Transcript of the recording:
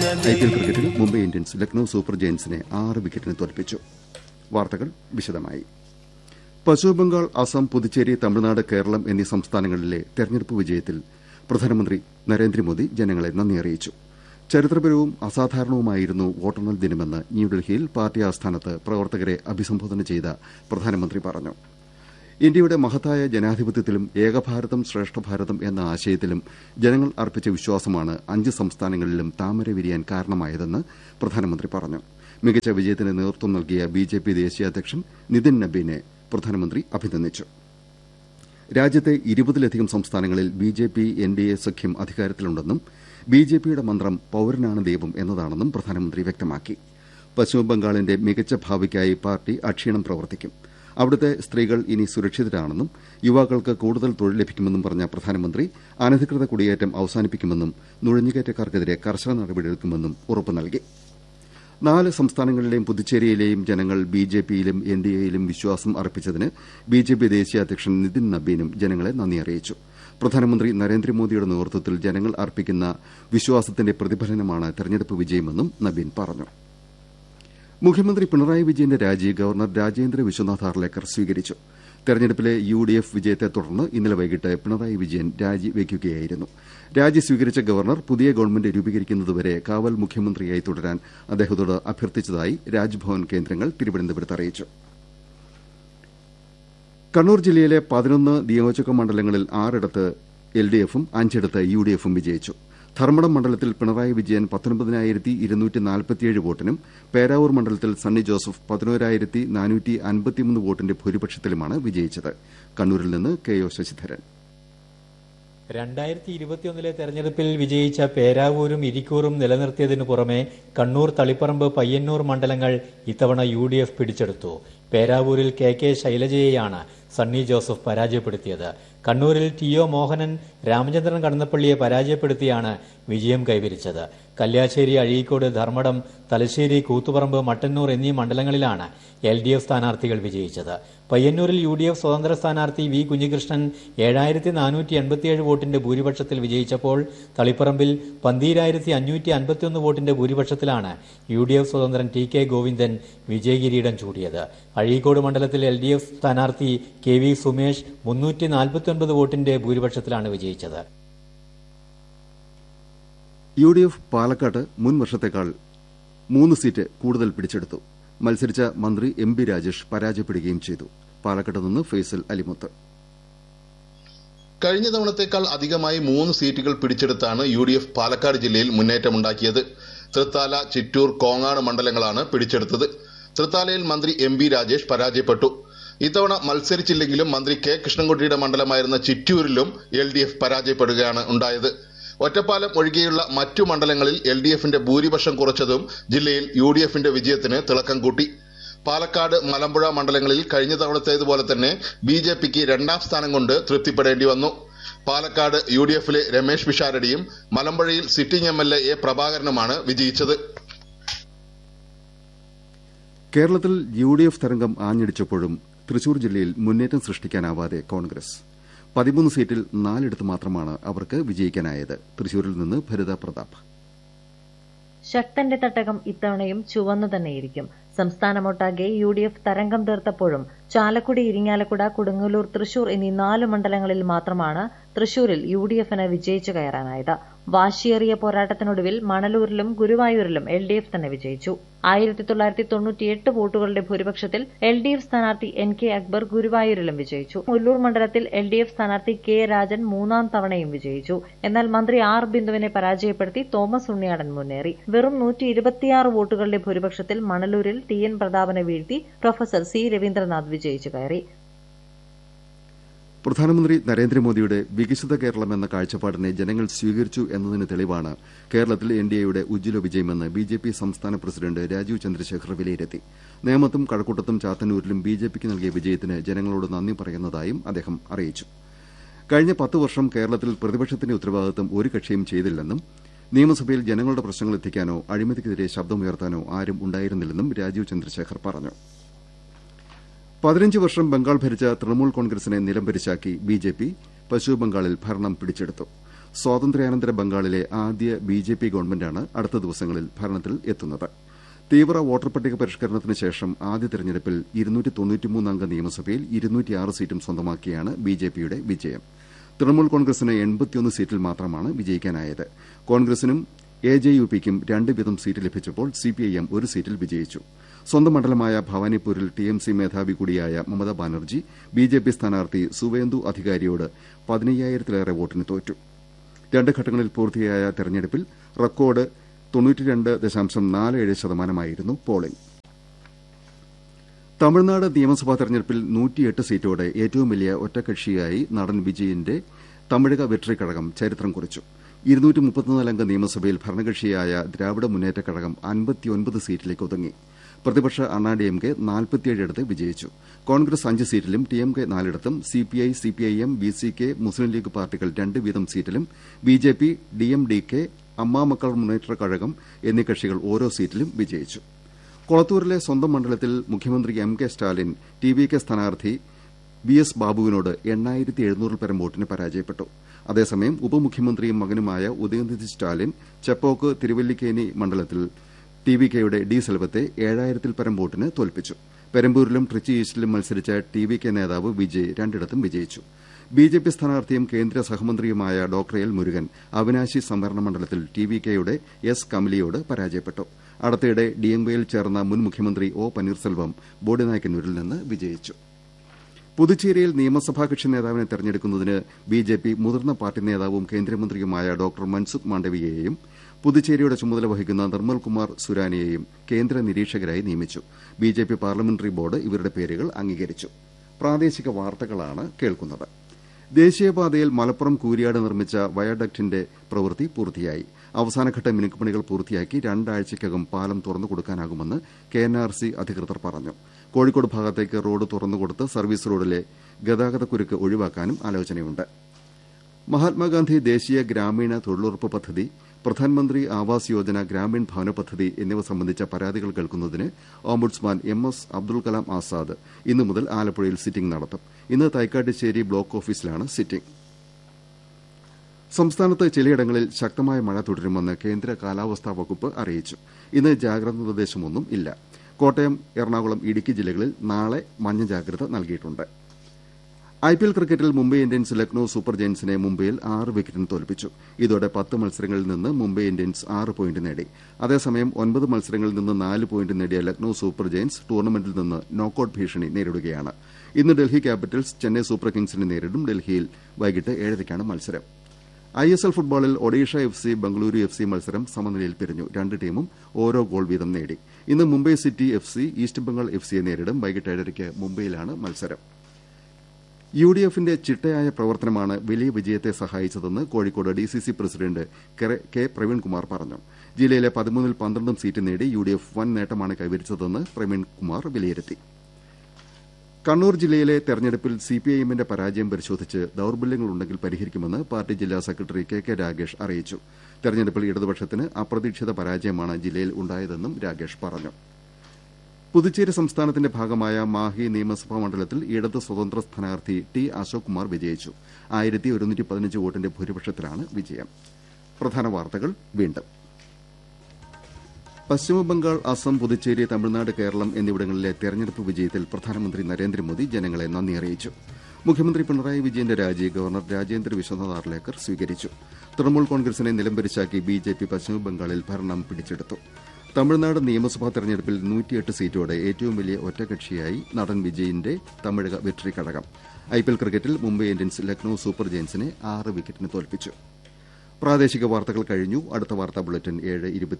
I P L ക്രിക്കറ്റിൽ Mumbai Indians Lucknow super ജയൻസിനെ ആറ് വിക്കറ്റിന് തോൽപ്പിച്ചു വാർത്തകൾ വിശദമായി പശ്ചിമബംഗാൾ അസം പുതുച്ചേരി തമിഴ്നാട് കേരളം എന്നീ സംസ്ഥാനങ്ങളിലെ തെരഞ്ഞെടുപ്പ് വിജയത്തിൽ പ്രധാനമന്ത്രി നരേന്ദ്രമോദി ജനങ്ങളെ നന്ദി അറിയിച്ചു ചരിത്രപരവും അസാധാരണവുമായിരുന്നു വോട്ടെണ്ണൽ ദിനമെന്ന് ന്യൂഡൽഹിയിൽ പാർട്ടി ആസ്ഥാനത്ത് പ്രവർത്തകരെ അഭിസംബോധന ചെയ്ത പ്രധാനമന്ത്രി പറഞ്ഞു ഇന്ത്യയുടെ മഹത്തായ ജനാധിപത്യത്തിലും ഏകഭാരതം ശ്രേഷ്ഠഭാരതം എന്ന ആശയത്തിലും ജനങ്ങൾ അർപ്പിച്ച വിശ്വാസമാണ് അഞ്ച് സംസ്ഥാനങ്ങളിലും താമര വിരിയാൻ കാരണമായതെന്ന് പ്രധാനമന്ത്രി പറഞ്ഞു മികച്ച വിജയത്തിന് നേതൃത്വം നൽകിയ ബിജെപി ദേശീയ അധ്യക്ഷൻ നിതിൻ നബീനെ പ്രധാനമന്ത്രി അഭിനന്ദിച്ചു രാജ്യത്തെ ഇരുപതിലധികം സംസ്ഥാനങ്ങളിൽ ബിജെപി എൻഡിഎ സഖ്യം അധികാരത്തിലുണ്ടെന്നും ബിജെപിയുടെ മന്ത്രം പൌരനാണ് ദൈവം എന്നതാണെന്നും പ്രധാനമന്ത്രി വ്യക്തമാക്കി പശ്ചിമബംഗാളിന്റെ മികച്ച ഭാവിക്കായി പാർട്ടി അക്ഷീണം പ്രവർത്തിക്കും അവിടുത്തെ സ്ത്രീകൾ ഇനി സുരക്ഷിതരാണെന്നും യുവാക്കൾക്ക് കൂടുതൽ തൊഴിൽ ലഭിക്കുമെന്നും പറഞ്ഞ പ്രധാനമന്ത്രി അനധികൃത കുടിയേറ്റം അവസാനിപ്പിക്കുമെന്നും നുഴഞ്ഞുകയറ്റക്കാർക്കെതിരെ കർശന നടപടിയെടുക്കുമെന്നും ഉറപ്പു നൽകി നാല് സംസ്ഥാനങ്ങളിലെയും പുതുച്ചേരിയിലെയും ജനങ്ങൾ ബിജെപിയിലും എൻഡിഎയിലും വിശ്വാസം അർപ്പിച്ചതിന് ബിജെപി ദേശീയ അധ്യക്ഷൻ നിതിൻ നബീനും ജനങ്ങളെ നന്ദി അറിയിച്ചു പ്രധാനമന്ത്രി നരേന്ദ്രമോദിയുടെ നേതൃത്വത്തിൽ ജനങ്ങൾ അർപ്പിക്കുന്ന വിശ്വാസത്തിന്റെ പ്രതിഫലനമാണ് തെരഞ്ഞെടുപ്പ് വിജയമെന്നും നബീൻ പറഞ്ഞു മുഖ്യമന്ത്രി പിണറായി വിജയന്റെ രാജി ഗവർണർ രാജേന്ദ്ര വിശ്വനാഥ് ആർലേക്കർ സ്വീകരിച്ചു തെരഞ്ഞെടുപ്പിലെ യു ഡി എഫ് വിജയത്തെ തുടർന്ന് ഇന്നലെ വൈകിട്ട് പിണറായി വിജയൻ രാജി വയ്ക്കുകയായിരുന്നു രാജി സ്വീകരിച്ച ഗവർണർ പുതിയ ഗവൺമെന്റ് രൂപീകരിക്കുന്നതുവരെ കാവൽ മുഖ്യമന്ത്രിയായി തുടരാൻ അദ്ദേഹത്തോട് അഭ്യർത്ഥിച്ചതായി രാജ്ഭവൻ കേന്ദ്രങ്ങൾ തിരുവനന്തപുരത്ത് അറിയിച്ചു കണ്ണൂർ ജില്ലയിലെ പതിനൊന്ന് നിയോജക മണ്ഡലങ്ങളിൽ ആറിടത്ത് എൽ ഡി എഫും അഞ്ചിടത്ത് യു ഡി എഫും വിജയിച്ചു ധർമ്മടം മണ്ഡലത്തിൽ പിണറായി വിജയൻ പത്തൊൻപതിനായിരത്തി ഇരുന്നൂറ്റി നാൽപ്പത്തിയേഴ് വോട്ടിനും പേരാവൂർ മണ്ഡലത്തിൽ സണ്ണി ജോസഫ് പതിനോരായിരത്തി നാനൂറ്റി അൻപത്തിമൂന്ന് വോട്ടിന്റെ ഭൂരിപക്ഷത്തിലുമാണ് വിജയിച്ചത് കണ്ണൂരിൽ നിന്ന് കെ ഒ ശശിധരൻ രണ്ടായിരത്തി ഇരുപത്തിയൊന്നിലെ തെരഞ്ഞെടുപ്പിൽ വിജയിച്ച പേരാവൂരും ഇരിക്കൂറും നിലനിർത്തിയതിനു പുറമെ കണ്ണൂർ തളിപ്പറമ്പ് പയ്യന്നൂർ മണ്ഡലങ്ങൾ ഇത്തവണ യു ഡി എഫ് പിടിച്ചെടുത്തു പേരാവൂരിൽ കെ കെ ശൈലജയെയാണ് സണ്ണി ജോസഫ് പരാജയപ്പെടുത്തിയത് കണ്ണൂരിൽ ടി ഒ മോഹനൻ രാമചന്ദ്രൻ കടന്നപ്പള്ളിയെ പരാജയപ്പെടുത്തിയാണ് വിജയം കൈവരിച്ചത് കല്യാശ്ശേരി അഴീക്കോട് ധർമ്മടം തലശ്ശേരി കൂത്തുപറമ്പ് മട്ടന്നൂർ എന്നീ മണ്ഡലങ്ങളിലാണ് എൽ ഡി എഫ് സ്ഥാനാർത്ഥികൾ വിജയിച്ചത് പയ്യന്നൂരിൽ യു ഡി എഫ് സ്വതന്ത്ര സ്ഥാനാർത്ഥി വി കുഞ്ഞികൃഷ്ണൻ ഏഴായിരത്തി നാനൂറ്റി എൺപത്തിയേഴ് വോട്ടിന്റെ ഭൂരിപക്ഷത്തിൽ വിജയിച്ചപ്പോൾ തളിപ്പറമ്പിൽ പന്തീരായിരത്തി അഞ്ഞൂറ്റി അൻപത്തിയൊന്ന് വോട്ടിന്റെ ഭൂരിപക്ഷത്തിലാണ് യു ഡി എഫ് സ്വതന്ത്രൻ ടി കെ ഗോവിന്ദൻ വിജയകിരീടം ചൂടിയത് അഴീക്കോട് മണ്ഡലത്തിൽ എൽ ഡി എഫ് സ്ഥാനാർത്ഥി കെ വി സുമേഷ് മുന്നൂറ്റി നാൽപ്പത്തിയൊൻപത് വോട്ടിന്റെ ഭൂരിപക്ഷത്തിലാണ് വിജയിച്ചത് യു ഡി എഫ് പാലക്കാട്ട് മുൻ വർഷത്തേക്കാൾ മൂന്ന് സീറ്റ് കൂടുതൽ പിടിച്ചെടുത്തു മത്സരിച്ച മന്ത്രി എം ബി രാജേഷ് പരാജയപ്പെടുകയും ചെയ്തു പാലക്കാട്ട് നിന്ന് ഫൈസൽ അലിമുത്ത് കഴിഞ്ഞ തവണത്തേക്കാൾ അധികമായി മൂന്ന് സീറ്റുകൾ പിടിച്ചെടുത്താണ് യു ഡി എഫ് പാലക്കാട് ജില്ലയിൽ മുന്നേറ്റമുണ്ടാക്കിയത് തൃത്താല ചിറ്റൂർ കോങ്ങാട് മണ്ഡലങ്ങളാണ് പിടിച്ചെടുത്തത് തൃത്താലയിൽ മന്ത്രി എം ബി രാജേഷ് പരാജയപ്പെട്ടു ഇത്തവണ മത്സരിച്ചില്ലെങ്കിലും മന്ത്രി കെ കൃഷ്ണൻകുട്ടിയുടെ മണ്ഡലമായിരുന്ന ചിറ്റൂരിലും എൽ ഡി എഫ് പരാജയപ്പെടുകയാണ് ഉണ്ടായത് ഒറ്റപ്പാലം ഒഴികെയുള്ള മറ്റു മണ്ഡലങ്ങളിൽ എൽ ഡി എഫിന്റെ ഭൂരിപക്ഷം കുറച്ചതും ജില്ലയിൽ യു ഡി എഫിന്റെ വിജയത്തിന് തിളക്കം കൂട്ടി പാലക്കാട് മലമ്പുഴ മണ്ഡലങ്ങളിൽ കഴിഞ്ഞ തവണത്തേതുപോലെ തന്നെ ബി ജെ പിക്ക് രണ്ടാം സ്ഥാനം കൊണ്ട് തൃപ്തിപ്പെടേണ്ടി വന്നു പാലക്കാട് യു ഡി എഫിലെ രമേശ് പിഷാരടിയും മലമ്പുഴയിൽ സിറ്റിംഗ് എം എൽ എ പ്രഭാകരനുമാണ് വിജയിച്ചത് കേരളത്തിൽ യു ഡി എഫ് തരംഗം ആഞ്ഞടിച്ചപ്പോഴും തൃശൂർ ജില്ലയിൽ മുന്നേറ്റം സൃഷ്ടിക്കാനാവാതെ കോൺഗ്രസ് പതിമൂന്ന് സീറ്റിൽ നാലിടത്ത് മാത്രമാണ് അവർക്ക് വിജയിക്കാനായത് തൃശൂരിൽ നിന്ന് ഭരിത പ്രതാപ് ശക്തന്റെ തട്ടകം ഇത്തവണയും ചുവന്നു തന്നെയിരിക്കും സംസ്ഥാനമൊട്ടാകെ യു ഡി എഫ് തരംഗം തീർത്തപ്പോഴും ചാലക്കുടി ഇരിങ്ങാലക്കുട കൊടുങ്ങല്ലൂർ തൃശൂർ എന്നീ നാല് മണ്ഡലങ്ങളിൽ മാത്രമാണ് തൃശൂരിൽ യു ഡി എഫിന് വിജയിച്ചു കയറാനായത് വാശിയേറിയ പോരാട്ടത്തിനൊടുവിൽ മണലൂരിലും ഗുരുവായൂരിലും എൽ ഡി എഫ് തന്നെ വിജയിച്ചു ആയിരത്തി തൊള്ളായിരത്തി തൊണ്ണൂറ്റിയെട്ട് വോട്ടുകളുടെ ഭൂരിപക്ഷത്തിൽ എൽ ഡി എഫ് സ്ഥാനാർത്ഥി എൻ കെ അക്ബർ ഗുരുവായൂരിലും വിജയിച്ചു മുല്ലൂർ മണ്ഡലത്തിൽ എൽ ഡി എഫ് സ്ഥാനാർത്ഥി കെ രാജൻ മൂന്നാം തവണയും വിജയിച്ചു എന്നാൽ മന്ത്രി ആർ ബിന്ദുവിനെ പരാജയപ്പെടുത്തി തോമസ് ഉണ്ണിയാടൻ മുന്നേറി വെറും നൂറ്റി ഇരുപത്തിയാറ് വോട്ടുകളുടെ ഭൂരിപക്ഷത്തിൽ മണലൂരിൽ ടി എൻ പ്രതാപനെ വീഴ്ത്തി പ്രൊഫസർ സി രവീന്ദ്രനാഥ് വിജയിച്ചു കയറി പ്രധാനമന്ത്രി നരേന്ദ്രമോദിയുടെ വികസിത കേരളം എന്ന കാഴ്ചപ്പാടിനെ ജനങ്ങൾ സ്വീകരിച്ചു എന്നതിന് തെളിവാണ് കേരളത്തിൽ എൻഡിഎയുടെ ഉജ്ജ്വല വിജയമെന്ന് ബിജെപി സംസ്ഥാന പ്രസിഡന്റ് രാജീവ് ചന്ദ്രശേഖർ വിലയിരുത്തി നേമത്തും കഴക്കൂട്ടത്തും ചാത്തന്നൂരിലും ബിജെപിക്ക് നൽകിയ വിജയത്തിന് ജനങ്ങളോട് നന്ദി പറയുന്നതായും അദ്ദേഹം അറിയിച്ചു കഴിഞ്ഞ പത്ത് വർഷം കേരളത്തിൽ പ്രതിപക്ഷത്തിന്റെ ഉത്തരവാദിത്തം ഒരു കക്ഷിയും ചെയ്തില്ലെന്നും നിയമസഭയിൽ ജനങ്ങളുടെ പ്രശ്നങ്ങൾ എത്തിക്കാനോ അഴിമതിക്കെതിരെ ശബ്ദമുയർത്താനോ ആരും ഉണ്ടായിരുന്നില്ലെന്നും രാജീവ് ചന്ദ്രശേഖർ പറഞ്ഞു പതിനഞ്ച് വർഷം ബംഗാൾ ഭരിച്ച തൃണമൂൽ കോൺഗ്രസിനെ നിലംപരിശാക്കി ബിജെപി പശ്ചിമബംഗാളിൽ ഭരണം പിടിച്ചെടുത്തു സ്വാതന്ത്ര്യാനന്തര ബംഗാളിലെ ആദ്യ ബി ജെ പി ഗവൺമെന്റാണ് അടുത്ത ദിവസങ്ങളിൽ ഭരണത്തിൽ എത്തുന്നത് തീവ്ര വോട്ടർ പട്ടിക പരിഷ്കരണത്തിന് ശേഷം ആദ്യ തെരഞ്ഞെടുപ്പിൽ അംഗ നിയമസഭയിൽ സീറ്റും സ്വന്തമാക്കിയാണ് ബി ജെ പിയുടെ വിജയം തൃണമൂൽ കോൺഗ്രസിന് എൺപത്തിയൊന്ന് സീറ്റിൽ മാത്രമാണ് വിജയിക്കാനായത് കോൺഗ്രസിനും എ ജെ യു പിക്കും രണ്ട് വീതം സീറ്റ് ലഭിച്ചപ്പോൾ സിപിഐഎം ഒരു സീറ്റിൽ വിജയിച്ചു സ്വന്തം മണ്ഡലമായ ഭവാനിപ്പൂരിൽ ടി എം സി മേധാവി കൂടിയായ Mamata Banerjee B J P സ്ഥാനാർത്ഥി സുവേന്ദു അധികാരിയോട് പതിനയ്യായിരത്തിലേറെ വോട്ടിന് തോറ്റു രണ്ട് ഘട്ടങ്ങളിൽ പൂർത്തിയായ തെരഞ്ഞെടുപ്പിൽ റെക്കോർഡ് തൊണ്ണൂറ്റിരണ്ട് ദശാംശം നാല് ഏഴ് ശതമാനമായിരുന്നു പോളിംഗ് തമിഴ്നാട് നിയമസഭാ തെരഞ്ഞെടുപ്പിൽ നൂറ്റിയെട്ട് സീറ്റോടെ ഏറ്റവും വലിയ ഒറ്റകക്ഷിയായി നടൻ വിജയന്റെ തമിഴക വെട്രി കഴകം ചരിത്രം കുറിച്ചു അംഗ നിയമസഭയിൽ ഭരണകക്ഷിയായ ദ്രാവിഡ മുന്നേറ്റ കഴകം അൻപത്തിയൊൻപത് സീറ്റിലേക്ക് ഒതുങ്ങി പ്രതിപക്ഷ അണ്ണാ ഡി എം കെ നാൽപ്പത്തിയേഴിടത്ത് വിജയിച്ചു കോൺഗ്രസ് അഞ്ച് സീറ്റിലും ടി എം കെ നാലിടത്തും CPI CPIM B C K Muslim League പാർട്ടികൾ രണ്ട് വീതം സീറ്റിലും BJP DM D K Amma Makkal Munnetra Kazhagam എന്നീ കക്ഷികൾ ഓരോ സീറ്റിലും വിജയിച്ചു കൊളത്തൂരിലെ സ്വന്തം മണ്ഡലത്തിൽ മുഖ്യമന്ത്രി M K Stalin T V K സ്ഥാനാർത്ഥി വി എസ് ബാബുവിനോട് എണ്ണായിരത്തി എഴുന്നൂറിൽ പരം വോട്ടിന് പരാജയപ്പെട്ടു അതേസമയം ഉപമുഖ്യമന്ത്രിയും മകനുമായ ഉദയനിധി സ്റ്റാലിൻ ചെപ്പോക്ക് തിരുവല്ലിക്കേനി മണ്ഡലത്തിൽ ടി വി കെയുടെ ഡി സെൽവത്തെ ഏഴായിരത്തിൽ പരം വോട്ടിന് തോൽപ്പിച്ചു പെരമ്പൂരിലും ട്രിച്ചി ഈസ്റ്റിലും മത്സരിച്ച ടി വി കെ നേതാവ് വിജയ് രണ്ടിടത്തും വിജയിച്ചു ബി ജെ പി സ്ഥാനാർത്ഥിയും കേന്ദ്ര സഹമന്ത്രിയുമായ ഡോക്ടർ എൽ മുരുകൻ അവിനാശി സംവരണ മണ്ഡലത്തിൽ ടി വി കെയുടെ എസ് കമലിയോട് പരാജയപ്പെട്ടു അടുത്തിടെ ഡിഎംകെയിൽ ചേർന്ന മുൻ മുഖ്യമന്ത്രി ഒ പന്നീർസെൽവം ബോഡിനായ്ക്കന്നൂരിൽ നിന്ന് വിജയിച്ചു പുതുച്ചേരിയിൽ നിയമസഭാ കക്ഷി നേതാവിനെ തെരഞ്ഞെടുക്കുന്നതിന് ബിജെപി മുതിർന്ന പാർട്ടി നേതാവും കേന്ദ്രമന്ത്രിയുമായ ഡോക്ടർ മൻസുഖ് മാണ്ഡവിയെയും പുതുച്ചേരിയുടെ ചുമതല വഹിക്കുന്ന നിർമ്മൽ കുമാർ സുരാനിയെയും കേന്ദ്ര നിരീക്ഷകരായി നിയമിച്ചു ബിജെപി പാർലമെന്ററി ബോർഡ് ഇവരുടെ പേരുകൾ അംഗീകരിച്ചു പ്രാദേശിക വാർത്തകളാണ് കേൾക്കുന്നത് ദേശീയപാതയിൽ മലപ്പുറം കൂരിയാട് നിർമ്മിച്ച വയഡക്റ്റിന്റെ പ്രവൃത്തി പൂർത്തിയായി അവസാനഘട്ട മിനുക്കുപണികൾ പൂർത്തിയാക്കി രണ്ടാഴ്ചയ്ക്കകം പാലം തുറന്നുകൊടുക്കാനാകുമെന്ന് കെഎൻആർസി അധികൃതർ പറഞ്ഞു കോഴിക്കോട് ഭാഗത്തേക്ക് റോഡ് തുറന്നുകൊടുത്ത് സർവീസ് റോഡിലെ ഗതാഗതക്കുരുക്ക് ഒഴിവാക്കാനും ആലോചനയുണ്ട് മഹാത്മാഗാന്ധി ദേശീയ ഗ്രാമീണ തൊഴിലുറപ്പ് പദ്ധതി പ്രധാൻമന്ത്രി ആവാസ് യോജന ഗ്രാമീൺ ഭവന പദ്ധതി എന്നിവ സംബന്ധിച്ച പരാതികൾ കേൾക്കുന്നതിന് ombudsman M S Abdul Kalam Azad ഇന്നു മുതൽ ആലപ്പുഴയിൽ സിറ്റിംഗ് നടത്തും ഇന്ന് തൈക്കാട്ടുശ്ശേരി ബ്ലോക്ക് ഓഫീസിലാണ് സിറ്റിംഗ് സംസ്ഥാനത്ത് ചിലയിടങ്ങളിൽ ശക്തമായ മഴ തുടരുമെന്ന് കേന്ദ്ര കാലാവസ്ഥാ വകുപ്പ് അറിയിച്ചു ഇന്ന് ജാഗ്രതാ നിർദ്ദേശമൊന്നും ഇല്ല കോട്ടയം എറണാകുളം ഇടുക്കി ജില്ലകളിൽ നാളെ മഞ്ഞ ജാഗ്രത നൽകിയിട്ടുണ്ട് ഐപിഎൽ ക്രിക്കറ്റിൽ മുംബൈ ഇന്ത്യൻസ് ലക്നൌ സൂപ്പർ ജയൻസിനെ മുംബൈയിൽ ആറ് വിക്കറ്റിന് തോൽപ്പിച്ചു ഇതോടെ പത്ത് മത്സരങ്ങളിൽ നിന്ന് മുംബൈ ഇന്ത്യൻസ് ആറ് പോയിന്റ് നേടി അതേസമയം ഒൻപത് മത്സരങ്ങളിൽ നിന്ന് നാല് പോയിന്റ് നേടിയ ലക്നൌ സൂപ്പർ ജയൻസ് ടൂർണമെന്റിൽ നിന്ന് നോക്കൌട്ട് ഭീഷണി നേരിടുകയാണ് ഇന്ന് ഡൽഹി ക്യാപിറ്റൽസ് ചെന്നൈ സൂപ്പർ കിങ്സിനെ നേരിടും ഡൽഹിയിൽ വൈകിട്ട് ഏഴരയ്ക്കാണ് മത്സരം ഐ എസ് എൽ ഫുട്ബോളിൽ Odisha F C Bengaluru F C മത്സരം സമനിലയിൽ പിരിഞ്ഞു രണ്ട് ടീമും ഓരോ ഗോൾ വീതം നേടി ഇന്ന് Mumbai city F C East Bengal F സിയെ നേരിടും വൈകിട്ട് ഏഴരയ്ക്ക് മുംബൈയിലാണ് മത്സരം യു ഡി എഫിന്റെ ചിട്ടയായ പ്രവർത്തനമാണ് വലിയ വിജയത്തെ സഹായിച്ചതെന്ന് Kozhikode D C C president K പ്രവീൺകുമാർ പറഞ്ഞു ജില്ലയിലെ പതിമൂന്നിൽ പന്ത്രണ്ടും സീറ്റ് നേടി യു ഡി എഫ് വൻ നേട്ടമാണ് കൈവരിച്ചതെന്ന് പ്രവീൺകുമാർ വിലയിരുത്തി കണ്ണൂർ ജില്ലയിലെ തെരഞ്ഞെടുപ്പിൽ സിപിഐഎമ്മിന്റെ പരാജയം പരിശോധിച്ച് ദൌർബല്യങ്ങളുണ്ടെങ്കിൽ പരിഹരിക്കുമെന്ന് പാർട്ടി ജില്ലാ സെക്രട്ടറി കെ കെ രാഗേഷ് അറിയിച്ചു തെരഞ്ഞെടുപ്പിൽ ഇടതുപക്ഷത്തിന് അപ്രതീക്ഷിത പരാജയമാണ് ജില്ലയിൽ ഉണ്ടായതെന്നും രാഗേഷ് പറഞ്ഞു പുതുച്ചേരി സംസ്ഥാനത്തിന്റെ ഭാഗമായ മാഹി നിയമസഭാ മണ്ഡലത്തിൽ ഇടത് സ്വതന്ത്ര സ്ഥാനാർത്ഥി ടി അശോക് കുമാർ വിജയിച്ചു ആയിരത്തി ഒരുന്നൂറ്റി പതിനഞ്ച് വോട്ടിന്റെ ഭൂരിപക്ഷത്തിലാണ് വിജയം പ്രധാന വാർത്തകൾ വീണ്ടും പശ്ചിമബംഗാൾ അസം പുതുച്ചേരി തമിഴ്നാട് കേരളം എന്നിവിടങ്ങളിലെ തെരഞ്ഞെടുപ്പ് വിജയത്തിൽ പ്രധാനമന്ത്രി നരേന്ദ്രമോദി ജനങ്ങളെ നന്ദി അറിയിച്ചു മുഖ്യമന്ത്രി പിണറായി വിജയന്റെ രാജി ഗവർണർ രാജേന്ദ്ര വിശ്വനാഥ് ആർലേക്കർ സ്വീകരിച്ചു തൃണമൂൽ കോൺഗ്രസിനെ നിലംപരിശാക്കി ബി ജെ പി പശ്ചിമബംഗാളിൽ ഭരണം പിടിച്ചെടുത്തു തമിഴ്നാട് നിയമസഭാ തെരഞ്ഞെടുപ്പിൽ നൂറ്റിയെട്ട് സീറ്റോടെ ഏറ്റവും വലിയ ഒറ്റകക്ഷിയായി നടൻ വിജയിന്റെ തമിഴക വെട്രി കഴകം ഐപിഎൽ ക്രിക്കറ്റിൽ മുംബൈ ഇന്ത്യൻസ് ലക്നൌ സൂപ്പർ ജയൻസിനെ ആറ് വിക്കറ്റിന് തോൽപ്പിച്ചു പ്രാദേശിക വാർത്തകൾ കഴിഞ്ഞു അടുത്ത വാർത്താ ബുള്ളറ്റിൻ ഏഴ്